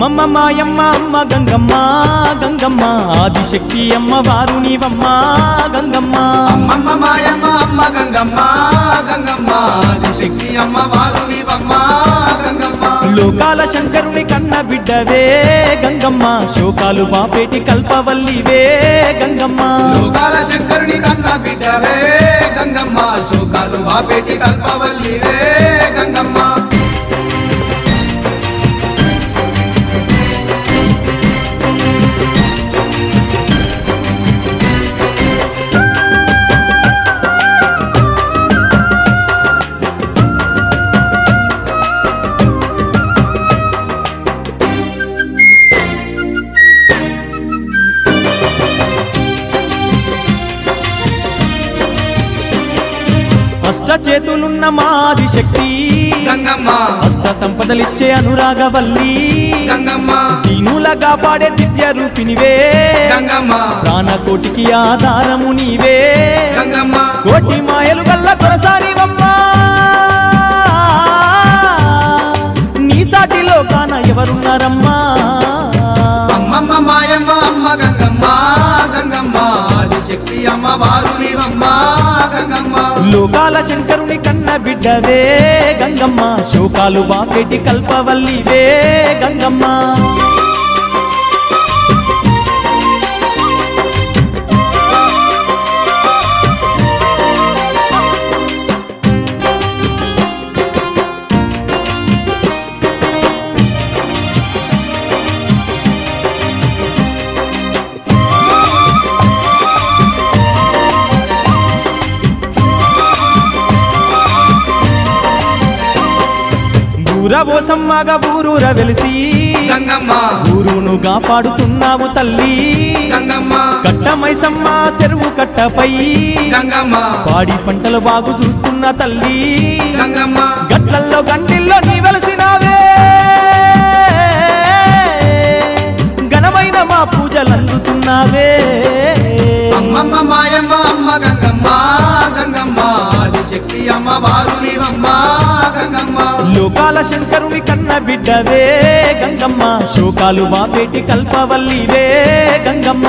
అమ్మమ్మ మాయమ్మ అమ్మ గంగమ్మ గంగమ్మ ఆదిశక్తి అమ్మ వారు నీవమ్మ గంగమ్మ అమ్మమ్మ మాయమ్మ అమ్మ గంగమ్మ గంగమ్మ ఆదిశక్తి అమ్మ వారు నీవమ్మ గంగమ్మ లోకాల శంకరుని కన్న బిడ్డవే గంగమ్మ శోకాలు బాపేటి కల్పవల్లివే గంగమ్మ లోకాల శంకరుని కన్న బిడ్డవే గంగమ్మ శోకాలు బాపేటి కల్పవల్లివే గంగమ్మ అష్ట చేతులున్న మాది శక్తి గంగమ్మ అష్ట సంపదలిచ్చే అనురాగవల్లి గంగమ్మ దీనులగా పాడే దివ్య రూపినివే గంగమ్మ ప్రాణకోటికి ఆధారము నీవే గంగమ్మ కోటి మాయలు గల్ల దొరసారివమ్మా నీ సాటిలో కాన ఎవరున్నారమ్మా అమ్మమ్మ మాయమ్మ అమ్మ గంగమ్మ గంగమ్మ ఆదిశక్తి అమ్మ వారు నీవమ్మ గంగమ్మ లోకాల శంకరుని కన్న బిడ్డవే గంగమ్మ శోకాలు బాపెట్టి కల్పవల్లివే గంగమ్మ ఊరబోసమ్మగా ఊరూర వెలిసి గంగమ్మ ఊరును కాపాడుతున్నావు తల్లి గంగమ్మ కట్టమైసమ్మ చెరువు కట్టపై గంగమ్మ పాడి పంటలు బాగు చూస్తున్న తల్లి గంగమ్మ గట్లల్లో గంటిల్లో నీ వెలసినావే ఘనమైన మా పూజలు అందుతున్నావే అమ్మమ్మ మాయమ్మ అమ్మ గంగమ్మ గంగమ్మ ఆదిశక్తి అమ్మ వారు నీవమ్మ గంగమ్మ లోకాల శంకరుని కన్న బిడ్డవే గంగమ్మ శోకాలు బాపేటి కల్పవల్లివే గంగమ్మ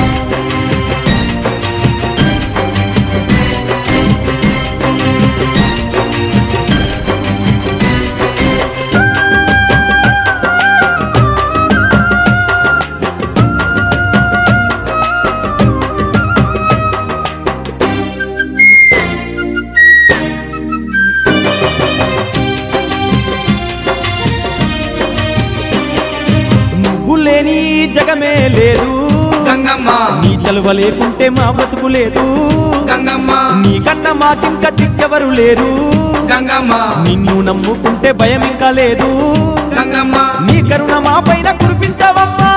నువ్వు లేని జగమే లేదు గంగమ్మ నీ చలువ లేకుంటే మా బతుకు లేదు గంగమ్మ నీకన్నా మాకింక దిక్కెవరు లేరు గంగమ్మ నిన్ను నమ్ముకుంటే భయం ఇంకా లేదు గంగమ్మ నీ కరుణ మా పైన కురిపించవమ్మా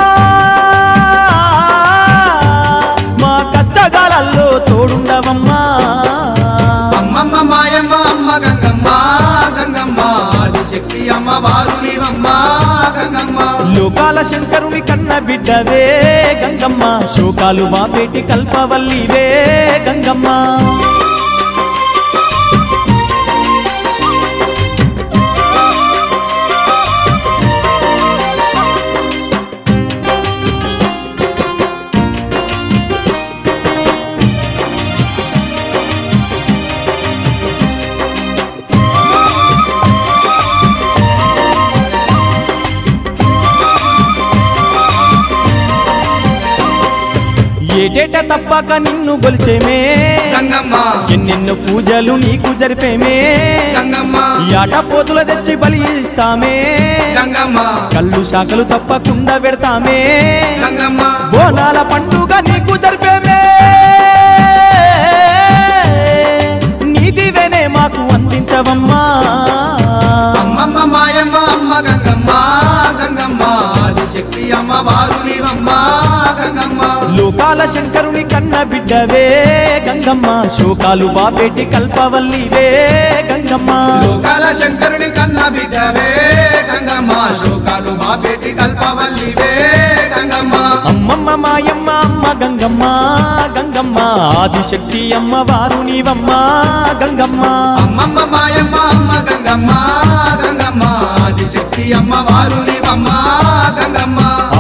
మా కష్టకాలాల్లో తోడుండవమ్మా అమ్మమ్మ మాయమ్మ అమ్మ గంగమ్మ గంగమ్మ ఆదిశక్తి అమ్మ వారు నీవమ్మ గంగమ్మ లోకాల శంకరుని కన్న బిడ్డవే గంగమ్మ శోకాలు బాపేటి కల్పవల్లివే గంగమ్మ ఏటేట తప్పక నిన్ను గొలిచేమే గంగమ్మ ఎన్నెన్నో పూజలు నీకు జరిపేమే గంగమ్మ యాట పోతుల తెచ్చి బలి ఇస్తామే గంగమ్మ కళ్ళు శాఖలు తప్పకుండా పెడతామే గంగమ్మ బోనాల పండుగ నీకు జరిపేమే నీదివేనే మాకు అందించవమ్మా అమ్మమ్మ మాయమ్మ అమ్మ గంగమ్మ గంగమ్మ ఆదిశక్తి అమ్మ వారు నీవమ్మ గంగమ్మ లోకాల శంకరుని కన్న బిడ్డవే గంగమ్మ శోకాలు బాపేటి కల్పవల్లివే గంగమ్మ లోకాల శంకరుని కన్న బిడ్డవే గంగమ్మ శోకాలు బాపేటి కల్పవల్లివే గంగమ్మ అమ్మమ్మ మాయమ్మ అమ్మ గంగమ్మ గంగమ్మ ఆదిశక్తి అమ్మ వారు నీవమ్మ గంగమ్మ అమ్మమ్మ మాయమ్మ అమ్మ గంగమ్మ గంగమ్మ ఆదిశక్తి అమ్మ వారు నీవమ్మ గంగమ్మ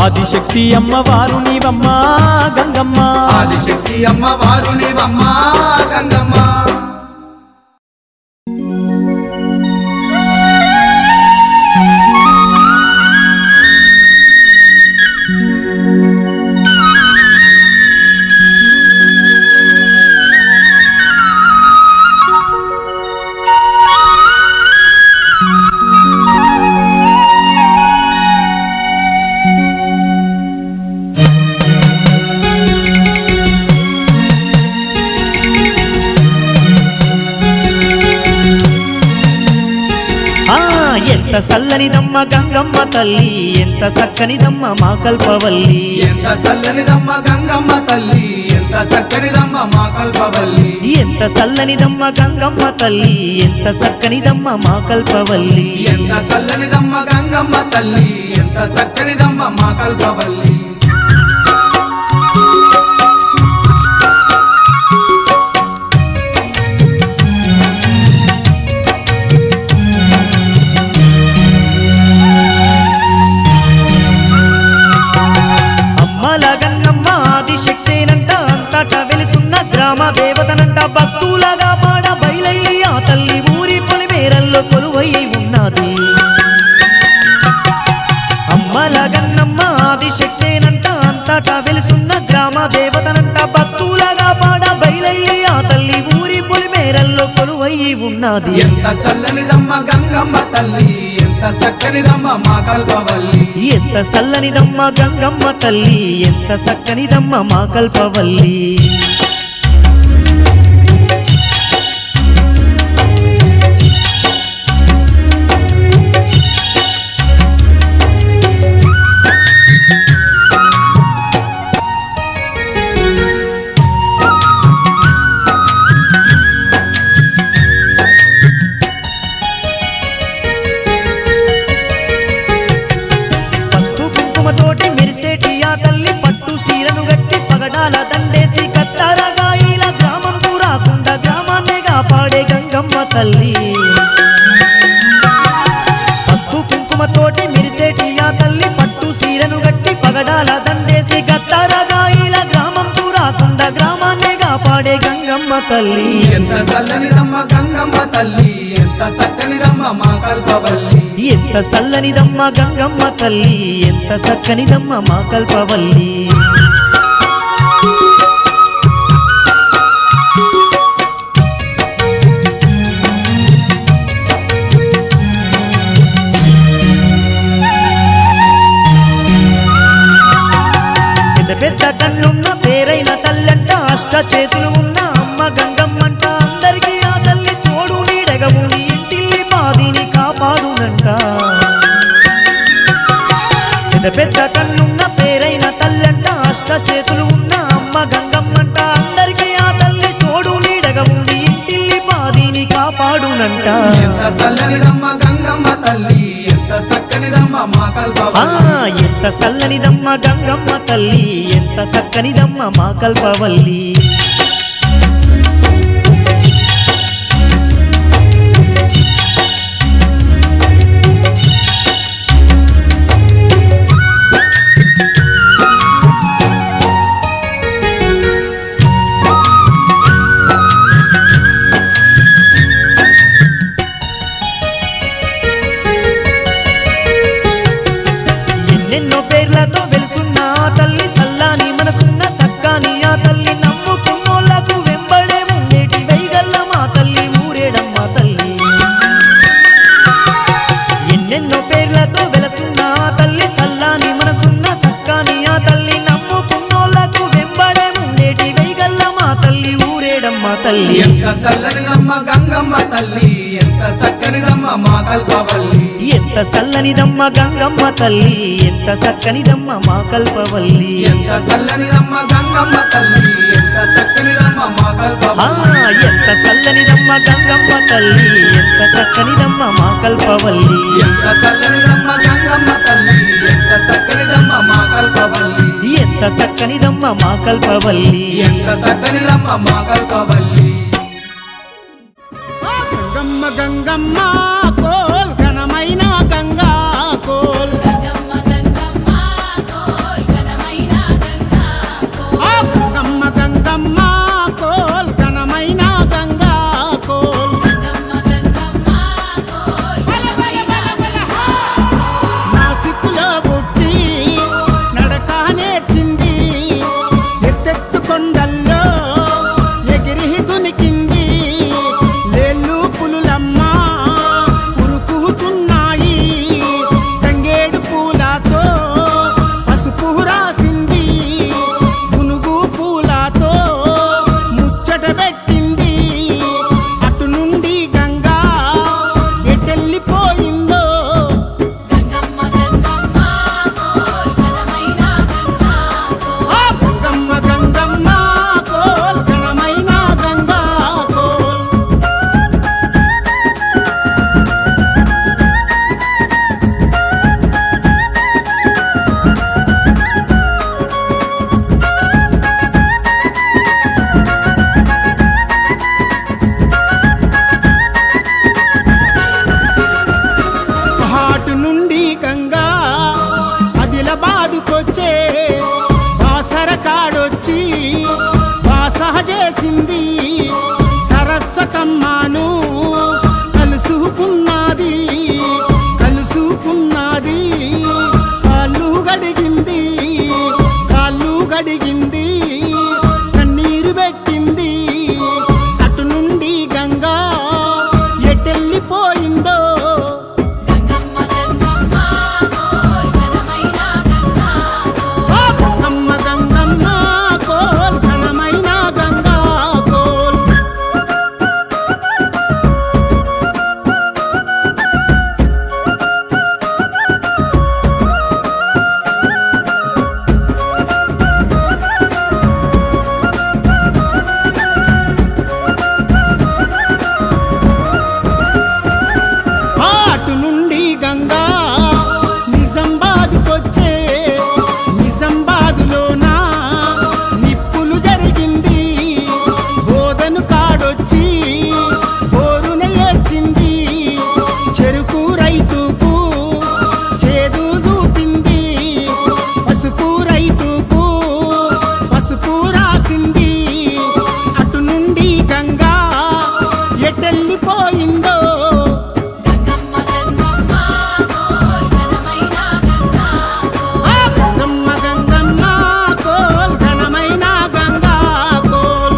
ఆదిశక్తి అమ్మవారు నీవమ్మా గంగమ్మ ఆదిశక్తి అమ్మవారు నీవమ్మ గంగమ్మ ఆ ఎంత చల్లనిదమ్మ గంగమ్మ తల్లి ఎంత చక్కనిదమ్మ మా కల్పవల్లి ఎంత చల్లనిదమ్మ గంగమ్మ తల్లి ఎంత చక్కనిదమ్మ మా కల్పవల్లి ఎంత చల్లనిదమ్మ గంగమ్మ తల్లి ఎంత చక్కనిదమ్మ మా కల్పవల్లి ఎంత చల్లనిదమ్మ గంగమ్మ తల్లి ఎంత చక్కనిదమ్మ మా కల్పవల్లి అమ్మల గంగమ్మ ఆదిశక్తేనంట అంతట వెలుసున్న గ్రామ దేవతనంట భక్తులగా పాడ బయలయ్యి ఆ తల్లి ఊరి పొలిమేరల్లో కొలువై ఉన్నది అమ్మల గన్నమ్మ ఆదిశక్తేనంట అంతటా వెలుసున్న గ్రామ దేవతనంట భక్తులగా పాడ బయలయ్యి ఆ తల్లి ఊరి పొలిమేరల్లో కొలువై ఉన్నది ఎంత చల్లనిదమ్మ గంగమ్మ తల్లి ఎంత చక్కనిదమ్మ మా కల్పవల్లి ఎంత చల్లనిదమ్మ గంగమ్మ తల్లి ఎంత చక్కనిదమ్మ మా కల్పవల్లి పసుపు కుంకుమతోటి మెరిసేటి ఆ తల్లి పట్టు సీరను గట్టి పగడాల దండేసి కత్తారగాయిల గ్రామంకు రాకుండా గ్రామాన్నే కాపాడే గంగమ్మ తల్లి పసుపు కుంకుమతోటి మెరిసేటి ఆ తల్లి పట్టు సీరను గట్టి పగడాల దండేసి కత్తారగాయిల గ్రామంకు రాకుండా గ్రామాన్నే కాపాడే గంగమ్మ తల్లి ఎంత చల్లనిదమ్మ గంగమ్మ తల్లి ఎంత చక్కనిదమ్మ మా కల్పవల్లి ఎంత చల్లనిదమ్మ గంగమ్మ తల్లి ఎంత చక్కనిదమ్మ మా కల్పవల్లి పెద్ద పెద్ద కన్నున్న పేరైన తల్లంట అష్ట చేతులు ఉన్న అమ్మ గంగమ్మంట అందరికీ ఆ తల్లి తోడు నీడగా ఉండి ఇంటిల్లి మాదిని కాపాడునంట పెద్ద పెద్ద కన్నున్న పేరైన తల్లంట అష్ట చేతులు ఉన్న అమ్మ గంగమ్మంట అందరికీ ఆ తల్లి తోడు నీడగా ఉండి ఇంటిల్లి మాదిని కాపాడునంట ఎంత చల్లనిదమ్మ గంగమ్మ తల్లి ఎంత చక్కనిదమ్మ మా ఆ కల్పవల్లి ఎంత చల్లనిదమ్మ గంగమ్మ తల్లి ఎంత చక్కనిదమ్మ మా కల్పవల్లి ఎన్నెన్నో పేర్లతో వెలుసున్న ఆ తల్లి సల్లాని మనసున్న సక్కాని ఆ తల్లి నమ్ముకున్నోళ్లకు వెంబడే ఉండేటి వైగల్ల మా తల్లి ఊరేడమ్మ తల్లి ఎన్నెన్నో పేర్లతో వెలుసున్న ఆ తల్లి సల్లాని మనసున్న సక్కాని ఆ తల్లి నమ్ముకున్నోళ్లకు వెంబడే ఉండేటి వైగల్ల మా తల్లి ఊరేడమ్మ తల్లి ఎంత చల్లనిదమ్మ గంగమ్మ తల్లి ఎంత చక్కనిదమ్మ మా కల్పవల్లి ఎంత చల్లనిదమ్మ గంగమ్మ తల్లి ఎంత చక్కనిదమ్మ మా కల్పవల్లి ఎంత చల్లనిదమ్మ గంగమ్మ తల్లి ఎంత చక్కనిదమ్మ మా ఆ, కల్పవల్లి ఎంత చల్లనిదమ్మ గంగమ్మ తల్లి ఎంత చక్కనిదమ్మ మా కల్పవల్లి ఎంత చల్లనిదమ్మ గంగమ్మ తల్లి ఎంత చక్కనిదమ్మ మా కల్పవల్లి ఎంత చక్కనిదమ్మ మా కల్పవల్లి ఎంత చక్కనిదమ్మ మా కల్పవల్లి గంగమ్మ గంగమ్మ కోల్ ఘనమైన గంగా కోల్ గంగమ్మ గంగమ్మ కోల్ వచ్చింది సరస్వతమ్మను కలుసుకున్నది కలుసుకున్నది కాళ్ళు గడిగింది కాళ్ళు గడిగింది కన్నీరు పెట్టింది అటు నుండి గంగా ఎటెళ్ళిపోయిందో గంగమ్మ గంగమ్మ గోల్ ఘనమైన గంగా ఆ గంగమ్మ గంగమ్మ కోల్ ఘనమైన గంగా కోల్ ఆ అటు నుండి గంగా నిజామాబాద్కొచ్చే నిజామాబాదులోన నిప్పులు జరిగింది బోధను కాడొచ్చి బోరున ఏడ్చింది చెరుకు రైతుకు చేదు చూపింది పసుపు రైతుకు పసుపు రాసింది అటు నుండి గంగా ఎటెళ్ళిపోయిందో గంగమ్మ గంగమ్మ గోల్ ఘనమైన గంగా ఆ గంగమ్మ గంగమ్మ కోల్ ఘనమైన గంగా కోల్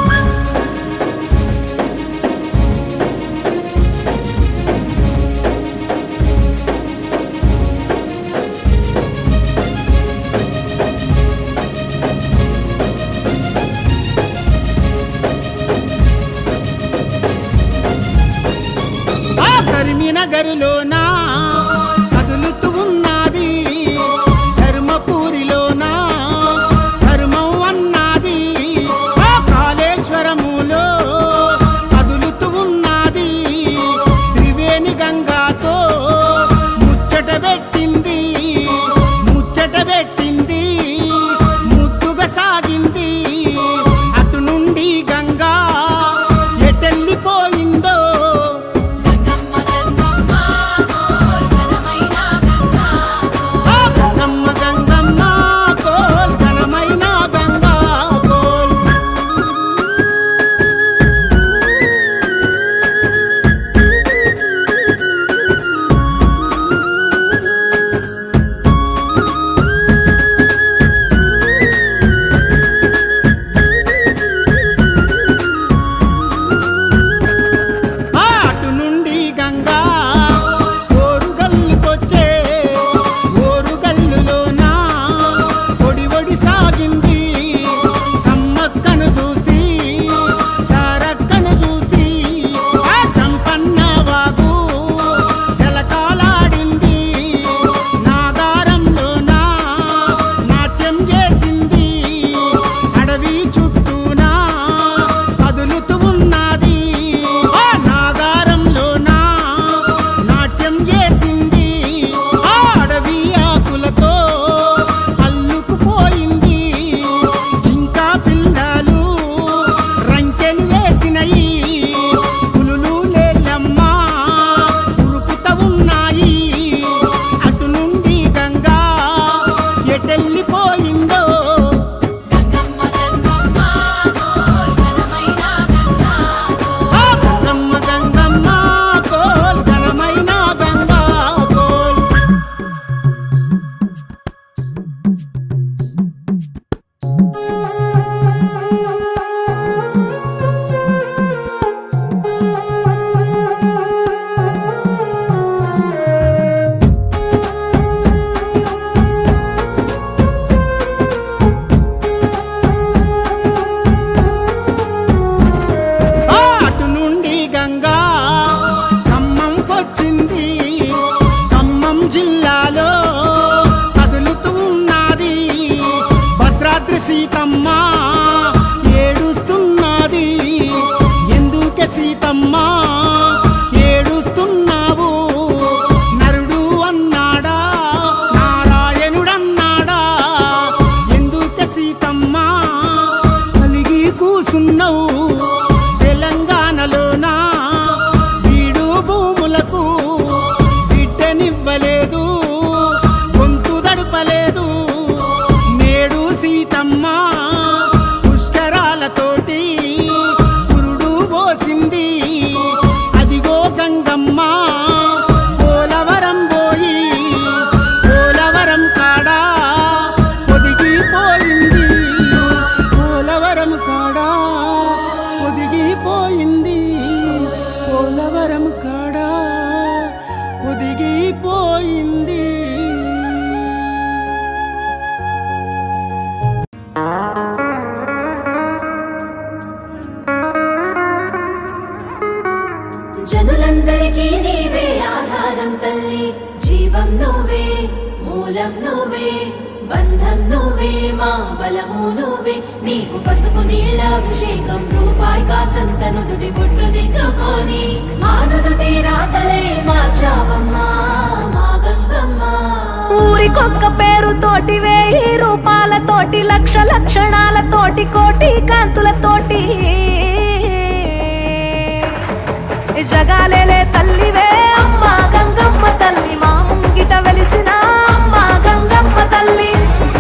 ఆ కరీంనగర్లోన కదులుతూ ఉన్నది ధర్మపురిలోన ధర్మం అన్నది ఆ కాళేశ్వరములో కదులుతూ ఉన్నది త్రివేణి గంగాతో ముచ్చట పెట్టింది ముచ్చట పెట్టింది ముద్దుగా సాగింది అటు నుండి గంగా ఎటెళ్ళిపోయిందో గంగమ్మ గంగమ్మ కాడా ఒదిగిపోయింది జనులందరికీ నీవే ఆధారం తల్లి జీవం నువ్వే మూలం నువ్వే బంధం నువ్వే మా బలము నువ్వే నీకు పసుపు నీళ్ళ అభిషేకం రూపాయి కాసంత నుదుటి బొట్టు దిద్దుకొని మా నుదుటి రాతలే మార్చావమ్మా మా గంగమ్మ ఊరికొక్క పేరుతోటి వేయి రూపాలతోటి లక్ష లక్షణాలతోటి కోటి కాంతులతోటి జగాలేలే తల్లివే అమ్మ గంగమ్మ తల్లి మా ముంగిట వెలిసిన అమ్మ గంగమ్మ తల్లి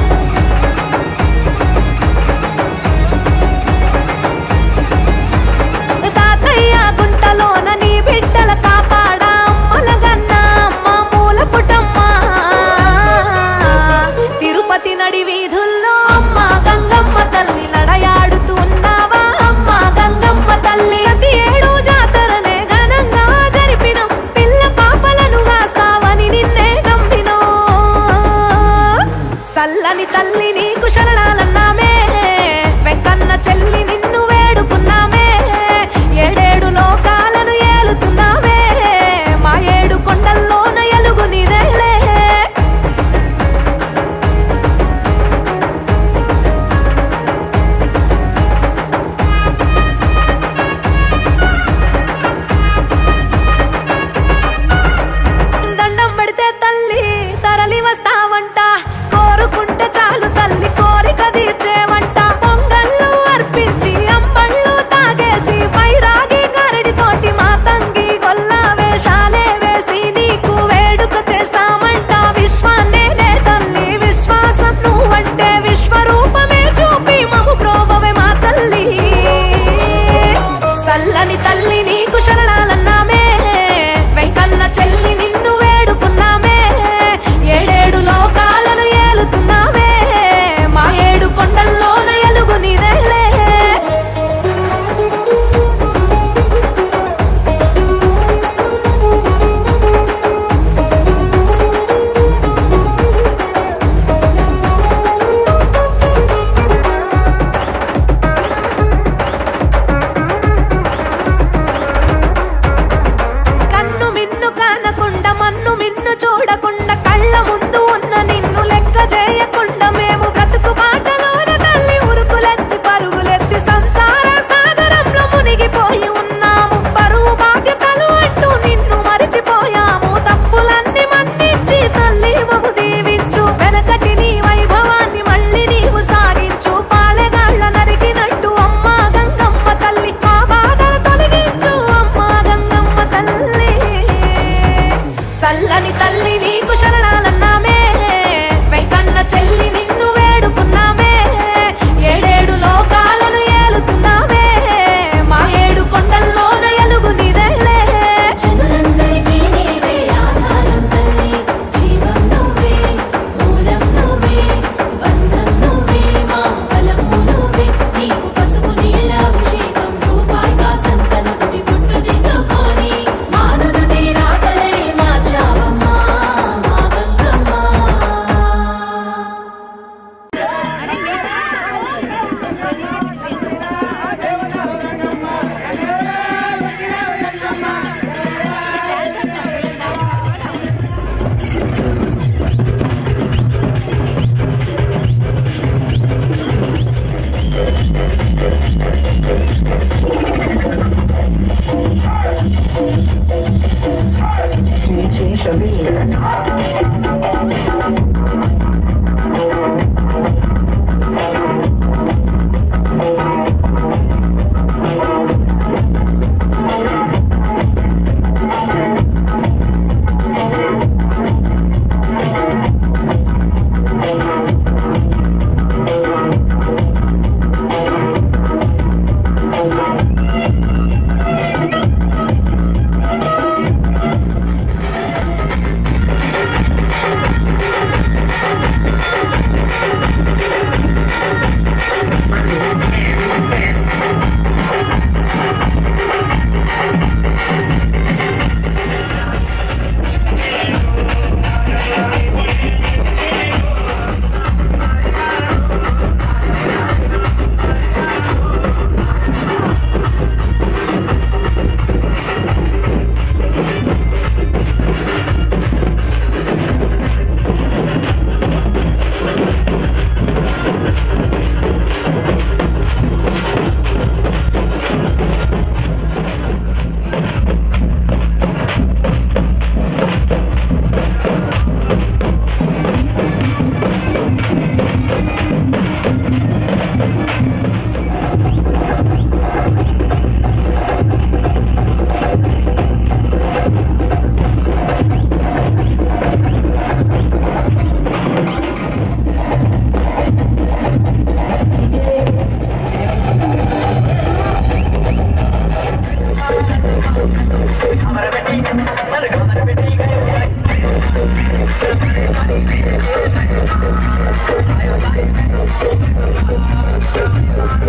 తాతయ్య గుంటలోన నీ బిడ్డల కాపాడా అమ్మలగన్న అమ్మ మూల పుటమ్మ తిరుపతి నడి వీధుల్లో అమ్మ గంగమ్మ తల్లి నడయాడుతూ ఉన్నావా అమ్మ గంగమ్మ తల్లి ప్రతి ఏడు జాతరనే ఘనంగా జరిపినం పిల్ల పాపలను కాస్తావని నిన్నే గంపినం సల్లని తల్లి నీకు శరణాలన్నామే వెంకన్న చెల్లి నిన్ను వేడుకున్నామే ఏడేడు లోకాలను ఏలుతున్నామే మా ఏడు కొండల్లోన ఎలుగు నీదేలే దండం పెడితే తల్లి తరలి వస్తావంట కోరుకుంటే చాలు తల్లి కోరిక తీర్చేవంట పొంగళ్ళు అర్పించి అంబళ్ళు తాగేసి పైరాగి గరడితోటి మా తంగి గొల్ల వేషాలే వేసి నీకు వేడుక చేస్తామంట విశ్వాన్నే లే తల్లి విశ్వాసం నువ్వంటే విశ్వరూపమే చూపి మము ప్రోభవే మా తల్లి సల్లని తల్లి నీకు శరణాలన్నామే వెంకన్న చెల్లి నిన్ను వేడుకున్నామే ఏడేడు లోకాలను ఏలుతున్నామే మా ఏడు కొండల్లోన ఎలుగు నీదేలే కన్ను మిన్ను కానకుండా మన్ను మిన్ను చూడకుండా కళ్ళ ముందు ఉన్న నిన్ను లెక్క చేయకుండా మేము బ్రతుకు బాటలోన తల్లి ఉరుకులెత్తి పరుగులెత్తి సంసార సాగరంలో మునిగిపోయి ఉన్నాము బరువు బాధ్యతలు అంటూ నిన్ను మరిచిపోయాము తప్పులన్నీ మన్నించి తల్లి మము దీవించు వెనకటి నీ వైభవాన్ని మళ్ళీ నీవు సాగించు పాలెగాళ్ళ నరికినట్టు అమ్మ గంగమ్మ తల్లి మా బాధలు తొలగించు అమ్మ గంగమ్మ తల్లి సల్లని తల్లి నీకు శరణాలన్నామే వెంకన్న చెల్లి నిన్ను వేడుకున్నామే ఏడేడు లోకాలను ఏలుతున్నామే మా ఏడు కొండల్లోన ఎలుగు నీదేలే జనులందరికీ నీవే ఆధారం తల్లి జీవం నువ్వే మూలం నువ్వే బంధం నువ్వే మా బలము నువ్వే నీకు పసుపు నీళ్ళ అభిషేకం రూపాయి కాసంత నుదుటి బొట్టు దిద్దుకొని మా నుదుటి రాతలే మార్చావమ్మా మా గంగమ్మ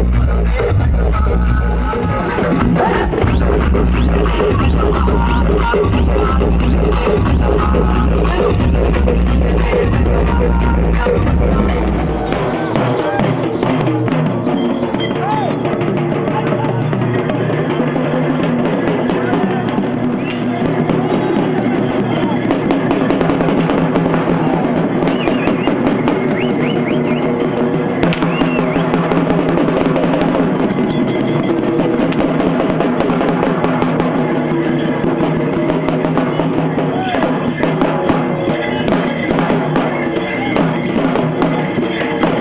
ఆ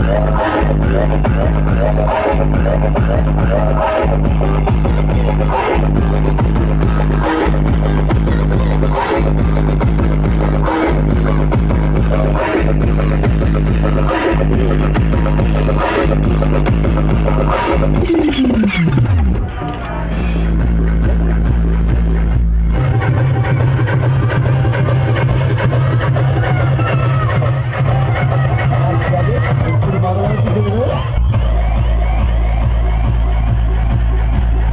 ఇప్పుడు మగవారికి దిగుడు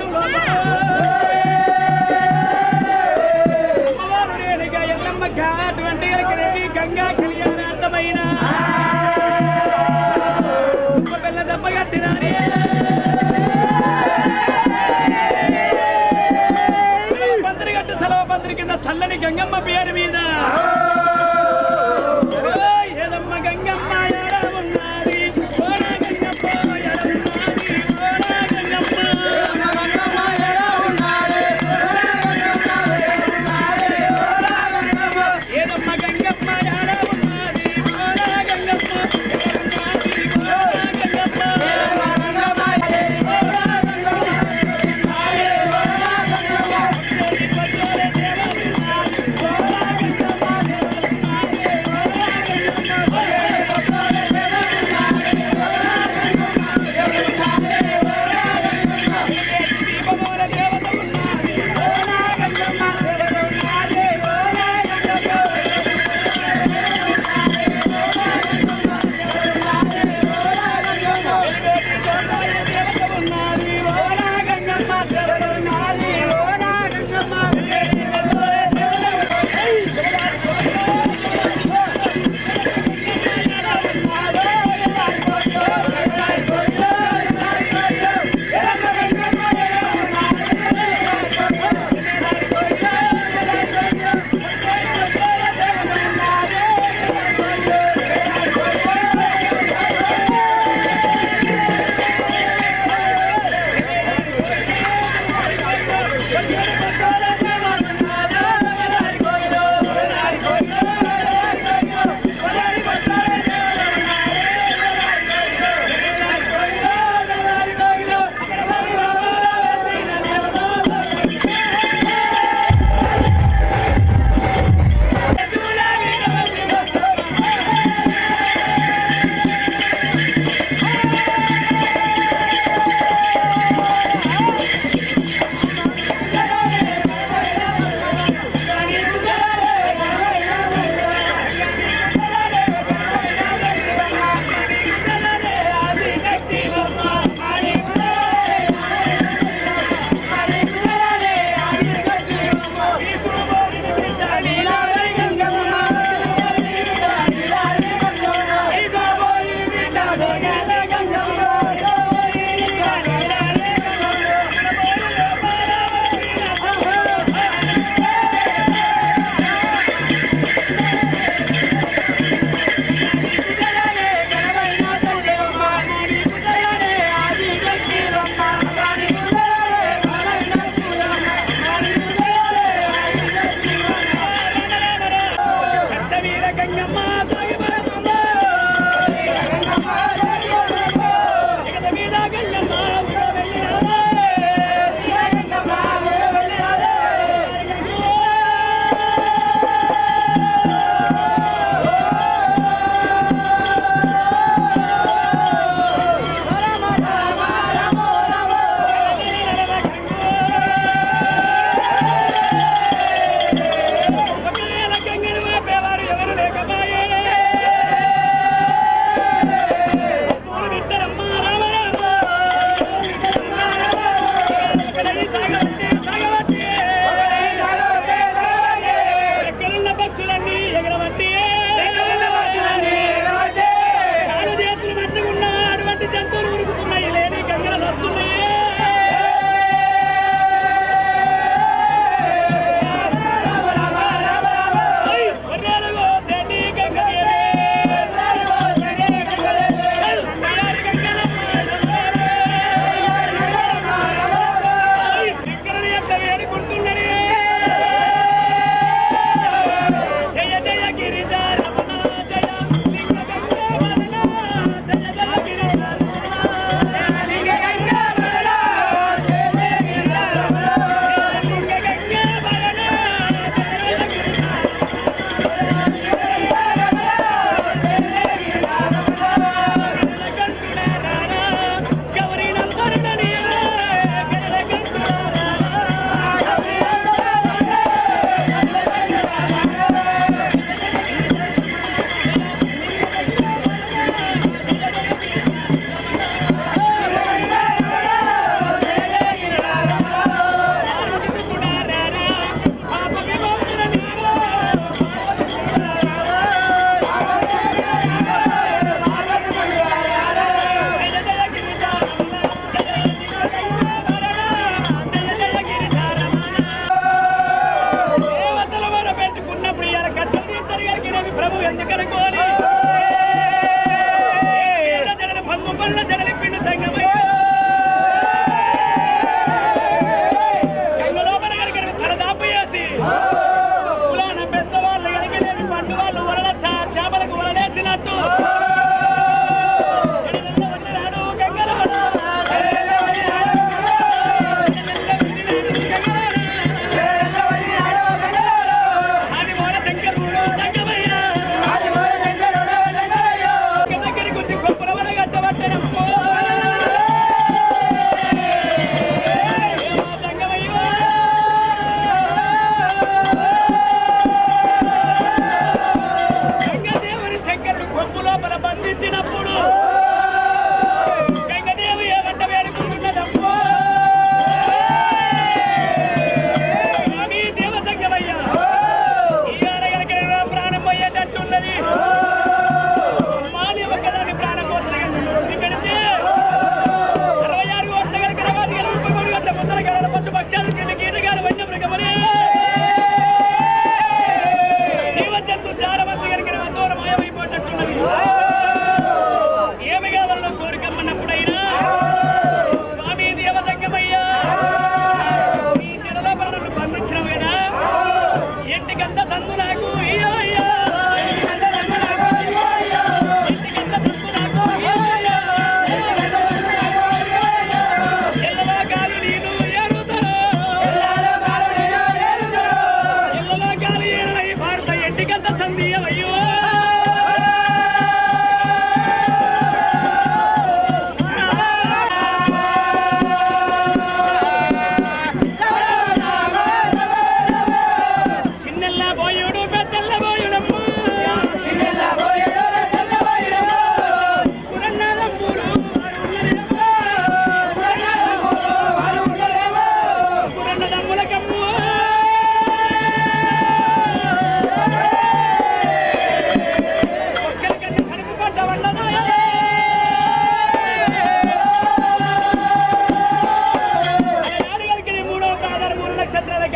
గంగా కళ్యాణార్థమైన పిల్ల దెబ్బ కట్టినారే పందిరి గట్టు సెలవు పందిరి కింద చల్లని గంగమ్మ పేరు మీద ఓయ్ ఏదమ్మ గంగమ్మ ఎడ ఉన్నది ఓడ గంగమ్మ ఎడ ఉన్నది ఓడ గంగమ్మ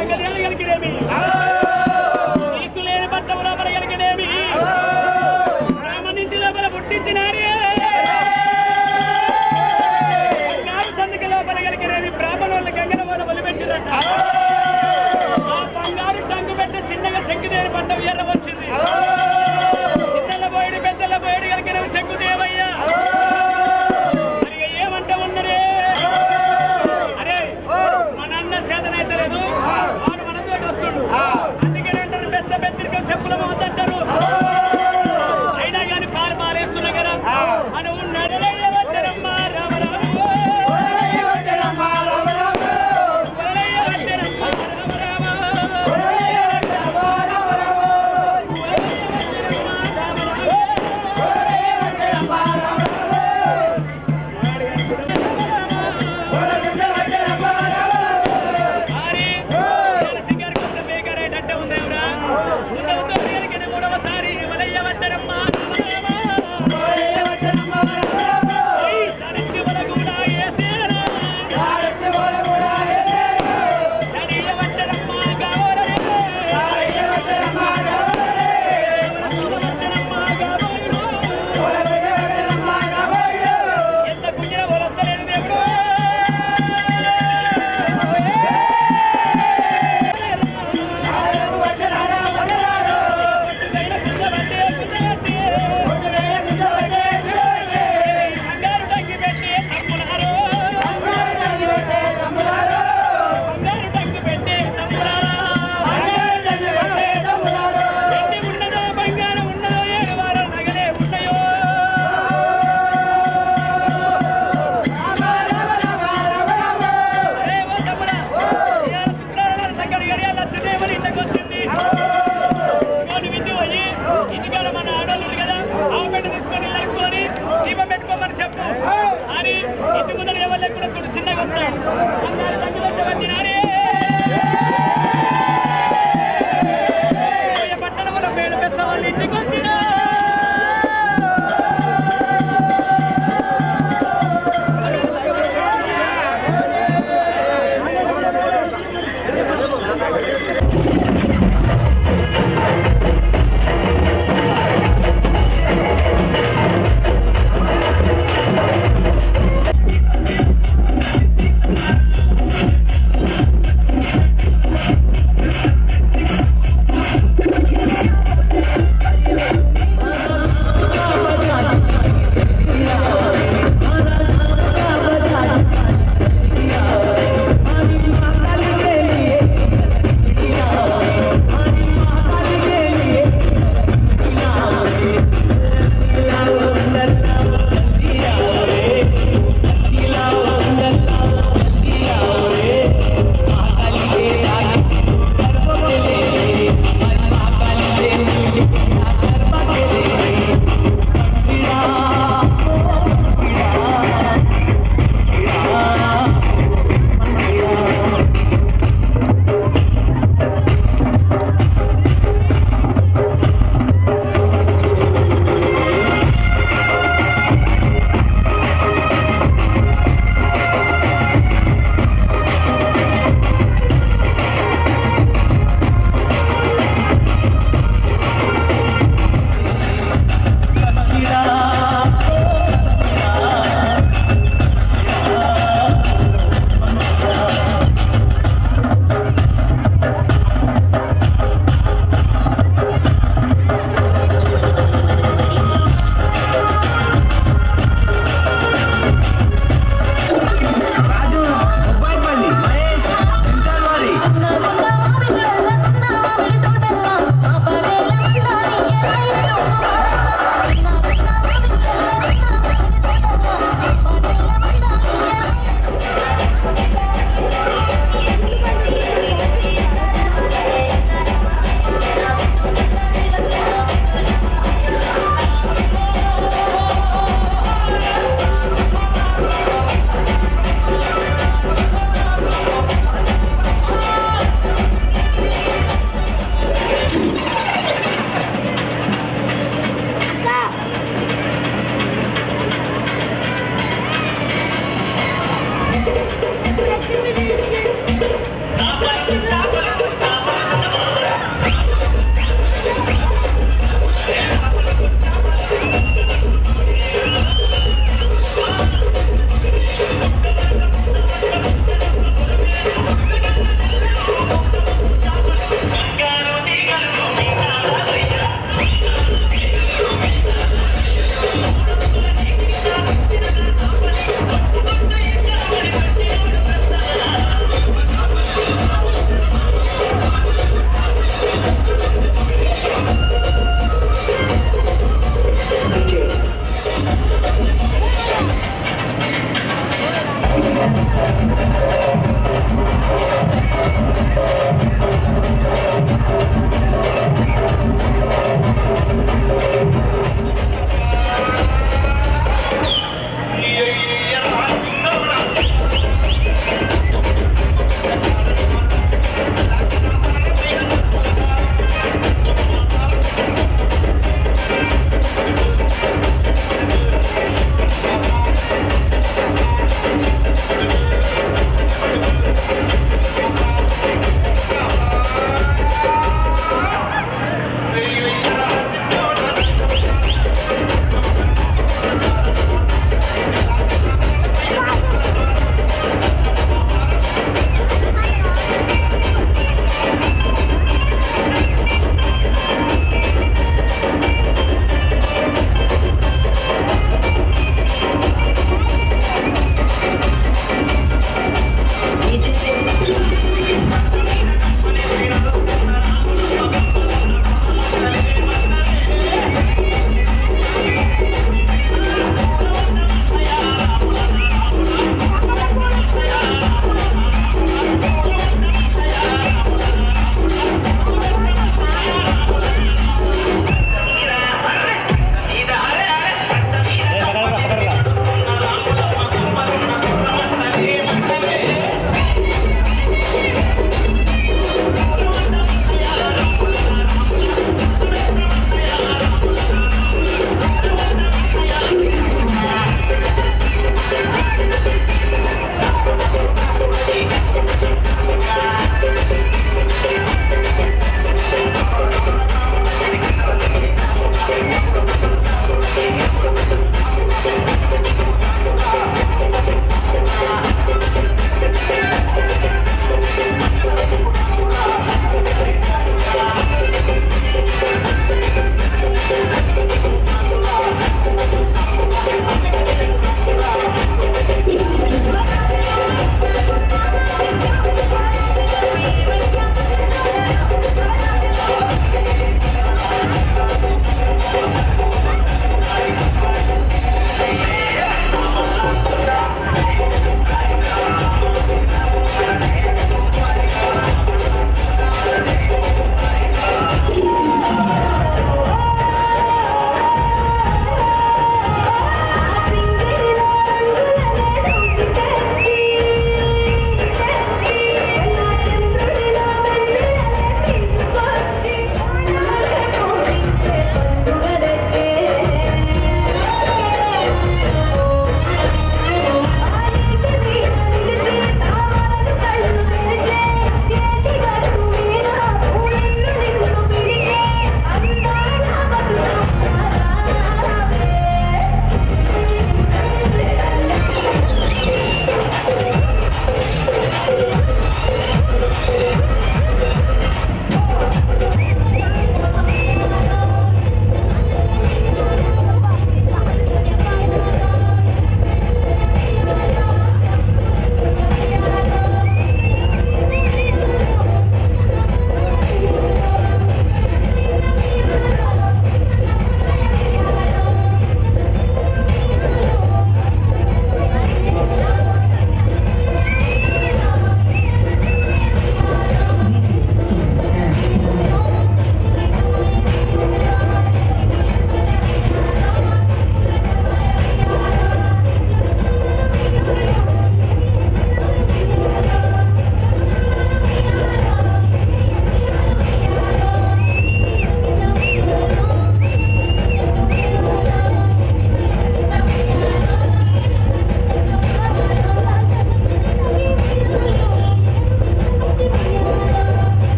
గంగదేవి కలిగినేమి తీసు లేని పట్ట లోపల కలిగినేమి రామనింటి లోపల పుట్టించినారే బంగారు సందుక లోపల కలిగినేమి బ్రాహ్మణుల గంగన వాళ్ళు వదిలిపెట్టిరట ఆ బంగారు టంగు పెట్టి చిన్నగా శంకుదేవి పంట ఎర్ర వచ్చింది చిన్నల పోయిడు పెద్దల పోయిడు కలిగిన శంకుదేవయ్యా మరి ఇక ఏమంట ఉన్నరే అరే మన అన్న చేతనైతే లేదు వాడు మనతో వస్తుండు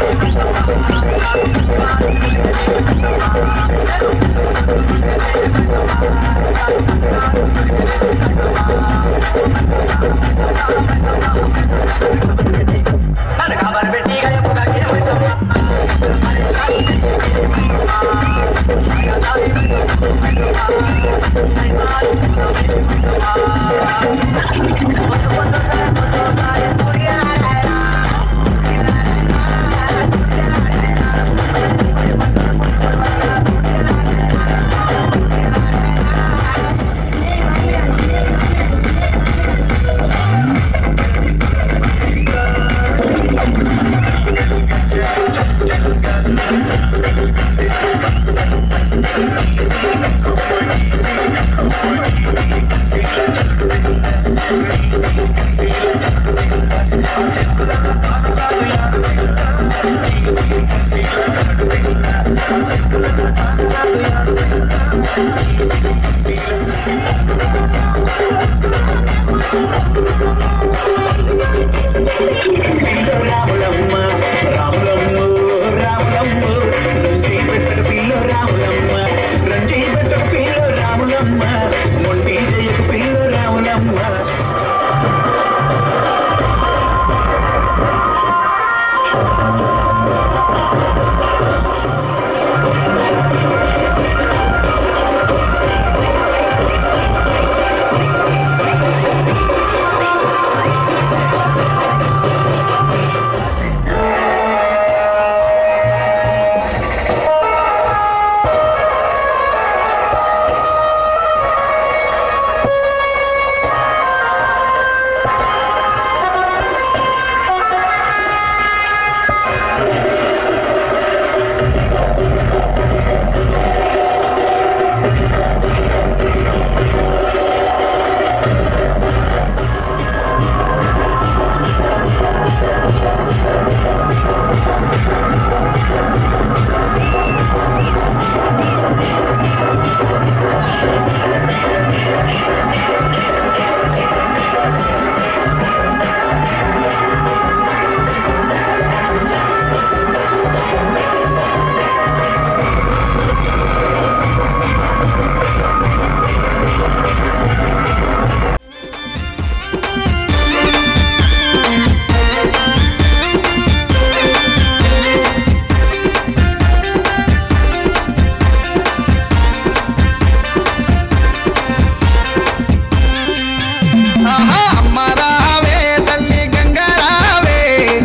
ఆహా, అమ్మ రావే తల్లి గంగ రావే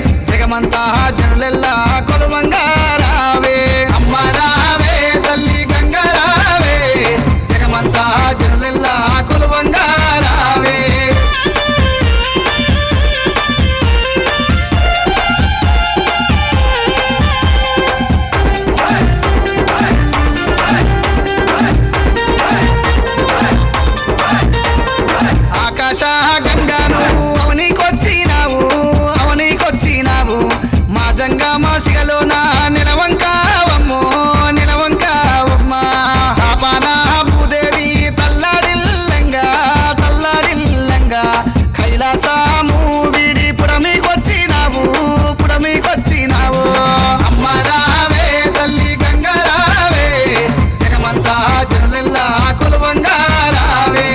జగమంతా జనులెల్లా కొలువంగా రావే అమ్మ రావే తల్లి గంగ రావే జగమంతా జనులెల్లా కొలువంగా రావే ఆకాశ గంగాను అవనీకొచ్చినావు అవనీకొచ్చినావు మా జంగా మా సిగలోన నిలవంకావమ్మో నిలవంకావమ్మ ఆపాన భూదేవి తల్లాడిల్లంగా తల్లాడిల్లంగా కైలాసము వీడి పుడమికొచ్చినావు పుడమికొచ్చినావు అమ్మ రావే తల్లి గంగ రావే జగమంతా జనులెల్లా కొలువంగా రావే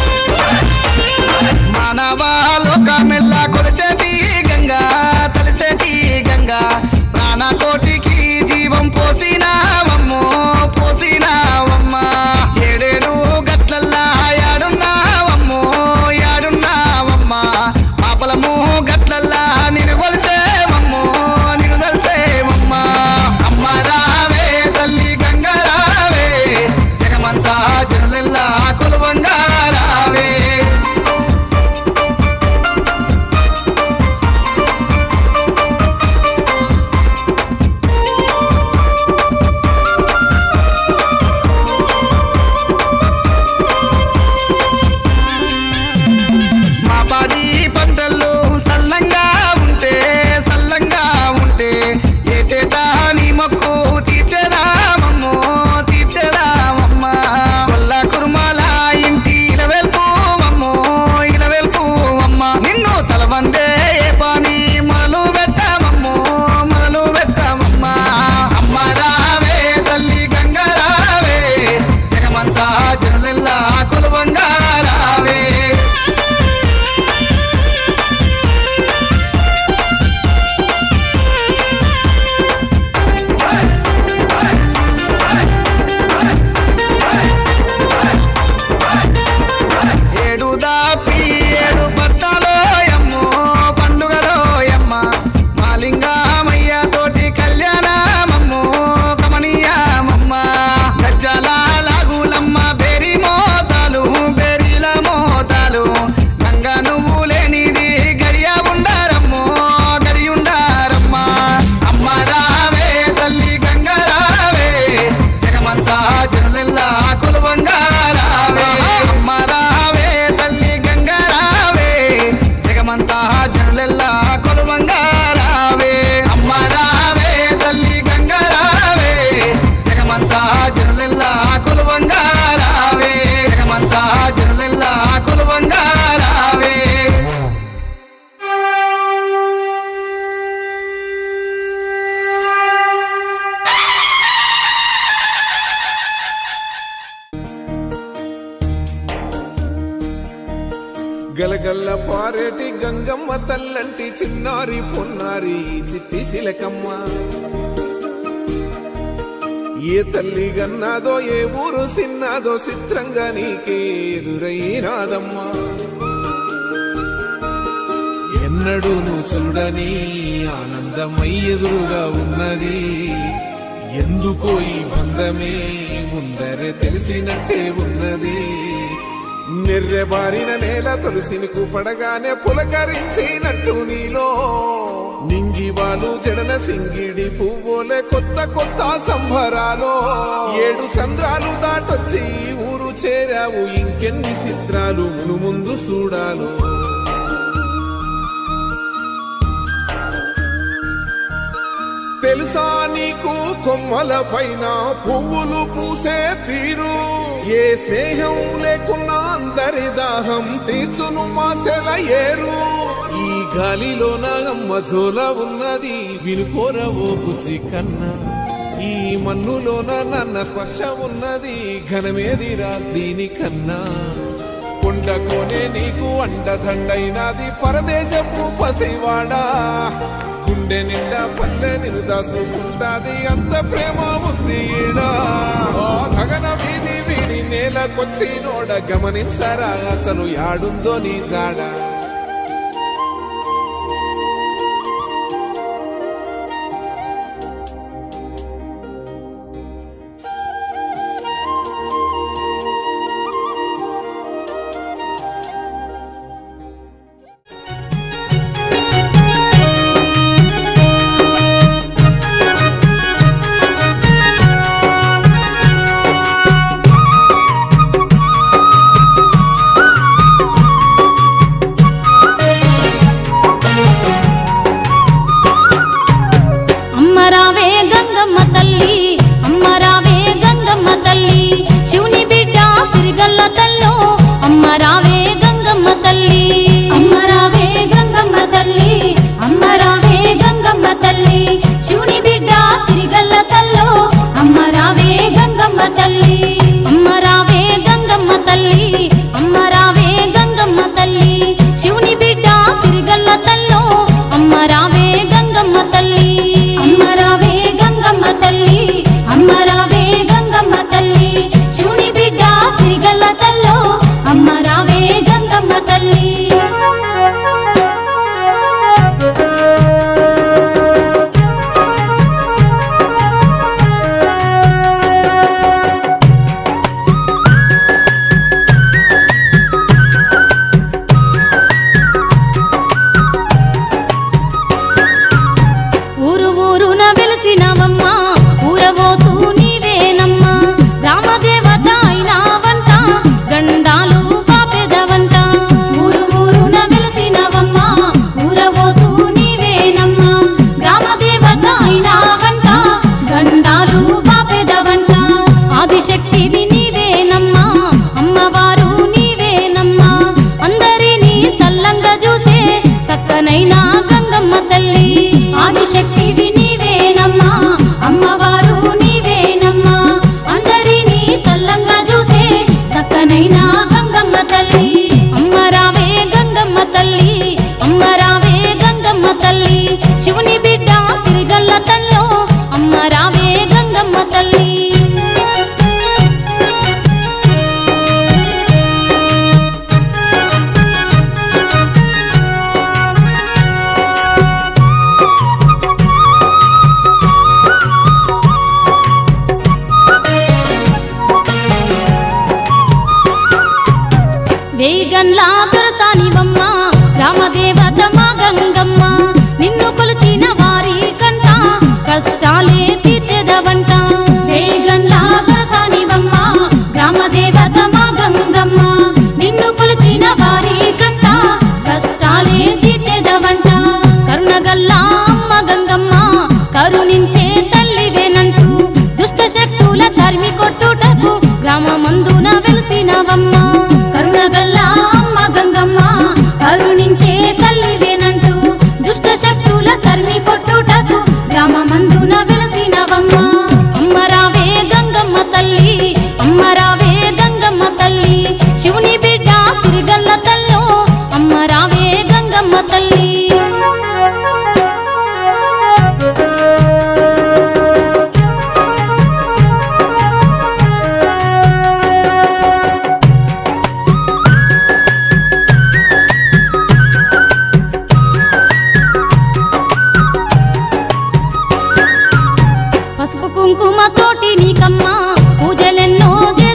మానవ లోకమెల్లా కొలిచేటి గంగా తలిసేటి పారేటి గంగమ్మ తల్లంటి చిన్నారి పొన్నారి చిట్టి చిలకమ్మ ఏ తల్లి గన్నాదో ఏ ఊరు సిన్నాదో చిత్రంగా నీకే ఎదురైనాదమ్మా ఎన్నడూ నువ్వు చూడని ఆనందమై ఎదురుగా ఉన్నది ఎందుకో ఈ బంధమే ముందరే తెలిసినట్టే ఉన్నది నిర్రెబారిన నేల తులసినికు పడగానే పులకరించినట్టు నీలో నింగివాలు జడన సింగిడి పువ్వులే కొత్త కొత్త సంభరాలో ఏడు సంద్రాలు దాటొచ్చి ఈ ఊరు చేరావు ఇంకెన్ని చిత్రాలు మును ముందు చూడాలో తెలుసా నీకు కొమ్మల పైన పువ్వులు పూసే తీరు ఏ స్నేహం లేకున్నా అందరి దాహం తీర్చును మాసెల ఏరు ఈ గాలిలో నాగమ్మ జోల ఉన్నది వినుకోరవో బుజ్జి కన్నా ఈ మన్నులోన నన్న స్పర్శ ఉన్నది ఘనమేదిరా దీనికన్నా కొండకోనే నీకు అండదండైనది పరదేశపు పసివాడా గుండె నిండా పల్లె నిన్ను దాసుకుంటాది అంత ప్రేమ ఉంది ఈడా ఆ గగన వీధి వీడి నేలకొచ్చి నోడ గమనించరా అసలు యాడుందో నీ జాడా అమ్మ రావే గంగమ్మ తల్లి అమ్మ రావే గంగమ్మ తల్లి శివుని బిడ్డ సిరిగల్ల తల్లో అమ్మ రావే గంగమ్మ తల్లి అమ్మ రావే గంగమ్మ తల్లి అమ్మ రావే గంగమ్మ తల్లి శివుని బిడ్డ సిరిగల్ల తల్లో అమ్మ రావే గంగమ్మ తల్లి అమ్మ రావే గంగమ్మ తల్లి అమ్మ రావే గంగమ్మ తల్లి శివుని బిడ్డ సిరిగల్ల తల్లో అమ్మ రావే గంగమ్మ తల్లి అమ్మ రావే గంగమ్మ తల్లి అమ్మ రావే గంగమ్మ తల్లి శివుని బిడ్డ సిరిగల్ల తల్లో అమ్మ రావే గంగమ్మ తల్లి ఊరు ఊరున వెలిసినవమ్మా ఊరవోసు నీవేనమ్మా గ్రామ దేవత అయినావంట గండాలు పాపెదవంట ఊరు ఊరున వెలిసినవమ్మా ఊరవోసు నీవేనమ్మా గ్రామ దేవత అయినావంట గండాలు పాపెదవంట ఆదిశక్తివి నీవేనమ్మా అమ్మవారు నీవేనమ్మా అందరినీ సల్లంగా చూసే సక్కనైనా గంగమ్మ తల్లి ఆదిశక్తివి నీవేనమ్మా అమ్మవారు నీవేనమ్మా అందరినీ సల్లంగా చూసే సక్కనైనా గంగమ్మ తల్లి అమ్మ రావే గంగమ్మ తల్లి అమ్మ రావే గంగమ్మ తల్లి శివుని బిడ్డ తిరిగల్ల తల్లో అమ్మ రావే గంగమ్మ తల్లి వేగన్ల దొరసానివమ్మ రామదేవత మా గంగమ్మ నిన్ను కొలిచిన వారి కంట కష్టాలే తీర్చెదవంట వేగన్ల దొరసానివమ్మ రామదేవత మా గంగమ్మ నిన్ను కొలిచిన వారి కంట కష్టాలే తీర్చెదవంట కరుణగల్ల అమ్మ గంగమ్మ కరుణించే తల్లివేనంటూ దుష్ట శక్తుల తరిమి కొట్టుటకు గ్రామమందున వెలిసినవమ్మ కరుణగల్ల అమ్మ గంగమ్మ కుంకుమతోటి నీకమ్మా పూజలెన్నో